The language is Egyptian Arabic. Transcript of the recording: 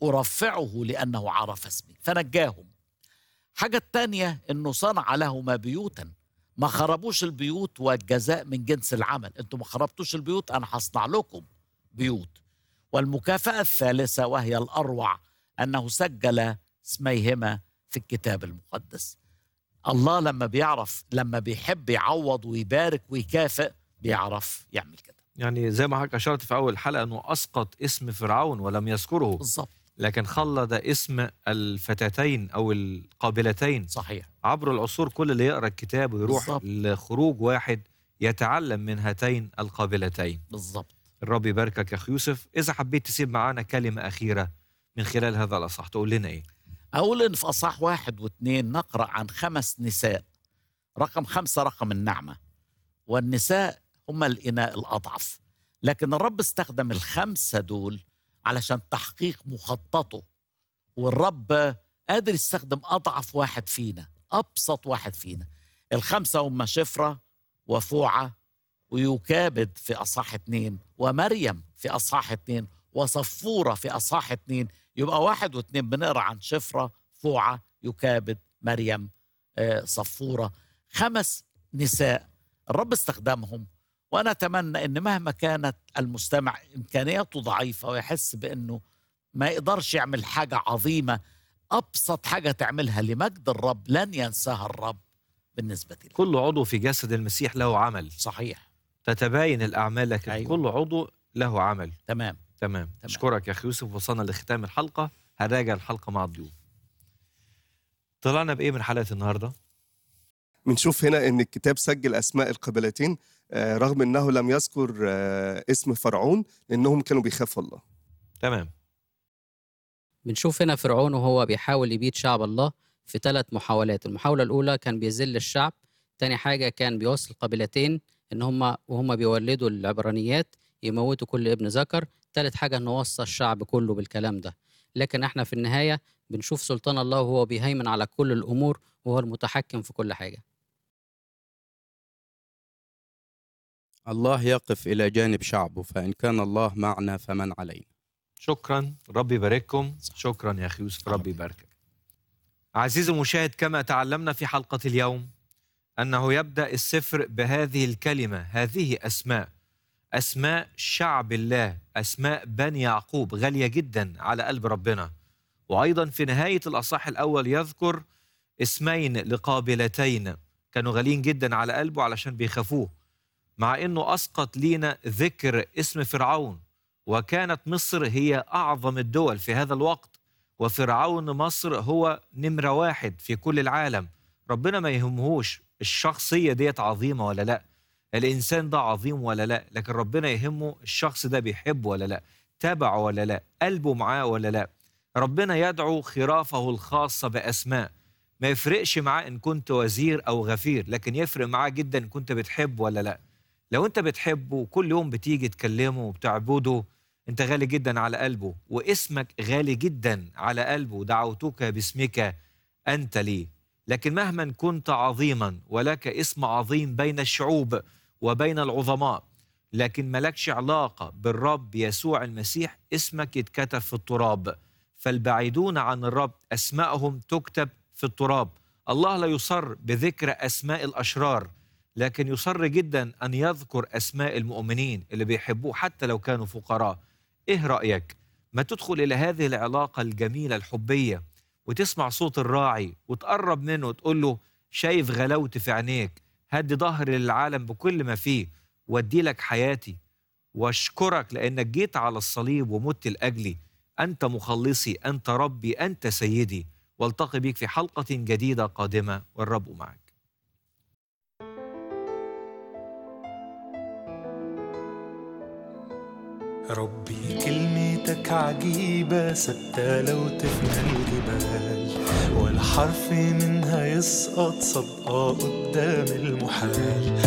أرفعه لأنه عرف اسمي فنجاهم حاجة التانية أنه صنع لهما بيوتا ما خربوش البيوت والجزاء من جنس العمل انتم ما خربتوش البيوت أنا هصنع لكم بيوت والمكافأة الثالثة وهي الأروع أنه سجل اسميهما في الكتاب المقدس الله لما بيعرف لما بيحب يعوض ويبارك ويكافئ بيعرف يعمل كده يعني زي ما حضرتك اشرت في اول حلقه انه اسقط اسم فرعون ولم يذكره بالظبط لكن خلد اسم الفتاتين او القابلتين صحيح عبر العصور كل اللي يقرا الكتاب ويروح بالظبط. لخروج واحد يتعلم من هاتين القابلتين بالظبط الرب يباركك يا اخي يوسف اذا حبيت تسيب معانا كلمه اخيره من خلال هذا الاصح تقول لنا ايه أقول إن في أصح واحد واثنين نقرأ عن خمس نساء رقم خمسة رقم النعمة والنساء هم الإناء الأضعف لكن الرب استخدم الخمسة دول علشان تحقيق مخططه والرب قادر يستخدم أضعف واحد فينا أبسط واحد فينا الخمسة هم شفرة وفوعة ويكابد في أصحاح اتنين ومريم في أصحاح اتنين وصفورة في أصحاح اتنين يبقى واحد واثنين بنقرا عن شفرة فوعة يكابد مريم آه، صفورة خمس نساء الرب استخدمهم وأنا أتمنى أن مهما كانت المستمع إمكانياته ضعيفة ويحس بأنه ما يقدرش يعمل حاجة عظيمة أبسط حاجة تعملها لمجد الرب لن ينساها الرب بالنسبة لي كل عضو في جسد المسيح له عمل صحيح تتباين الاعمال لكن أيوة. كل عضو له عمل تمام تمام اشكرك يا اخي يوسف وصلنا لختام الحلقه هنراجع الحلقه مع الضيوف طلعنا بايه من حلقه النهارده بنشوف هنا ان الكتاب سجل اسماء القبيلتين آه، رغم انه لم يذكر آه، اسم فرعون لانهم كانوا بيخافوا الله تمام بنشوف هنا فرعون وهو بيحاول يبيد شعب الله في ثلاث محاولات المحاولة الأولى كان بيذل الشعب تاني حاجة كان بيوصل قبيلتين إن هم وهم بيولدوا العبرانيات يموتوا كل ابن ذكر تالت حاجة إنه وصى الشعب كله بالكلام ده لكن احنا في النهاية بنشوف سلطان الله وهو بيهيمن على كل الأمور وهو المتحكم في كل حاجة الله يقف إلى جانب شعبه فإن كان الله معنا فمن علينا شكرا رب يبارككم شكرا يا اخي يوسف رب يباركك عزيزي المشاهد كما تعلمنا في حلقه اليوم انه يبدا السفر بهذه الكلمه هذه اسماء اسماء شعب الله اسماء بني يعقوب غاليه جدا على قلب ربنا وايضا في نهايه الاصح الاول يذكر اسمين لقابلتين كانوا غاليين جدا على قلبه علشان بيخافوه مع انه اسقط لينا ذكر اسم فرعون وكانت مصر هي اعظم الدول في هذا الوقت وفرعون مصر هو نمره واحد في كل العالم ربنا ما يهمهوش الشخصيه ديت عظيمه ولا لا الانسان ده عظيم ولا لا لكن ربنا يهمه الشخص ده بيحبه ولا لا تابعه ولا لا قلبه معاه ولا لا ربنا يدعو خرافه الخاصه باسماء ما يفرقش معاه ان كنت وزير او غفير لكن يفرق معاه جدا ان كنت بتحبه ولا لا لو انت بتحبه وكل يوم بتيجي تكلمه وبتعبده انت غالي جدا على قلبه واسمك غالي جدا على قلبه دعوتك باسمك انت لي لكن مهما كنت عظيما ولك اسم عظيم بين الشعوب وبين العظماء لكن ملكش علاقة بالرب يسوع المسيح اسمك يتكتب في التراب فالبعيدون عن الرب أسماءهم تكتب في التراب الله لا يصر بذكر أسماء الأشرار لكن يصر جدا أن يذكر أسماء المؤمنين اللي بيحبوه حتى لو كانوا فقراء إيه رأيك؟ ما تدخل إلى هذه العلاقة الجميلة الحبية وتسمع صوت الراعي وتقرب منه وتقول له شايف غلاوتي في عينيك هدي ظهري للعالم بكل ما فيه وادي لك حياتي واشكرك لانك جيت على الصليب ومت لاجلي انت مخلصي انت ربي انت سيدي والتقي بك في حلقه جديده قادمه والرب معك ربي كلمتك عجيبة ثابتة لو تفنى الجبال ولا حرف منها يسقط صدقة قدام المحال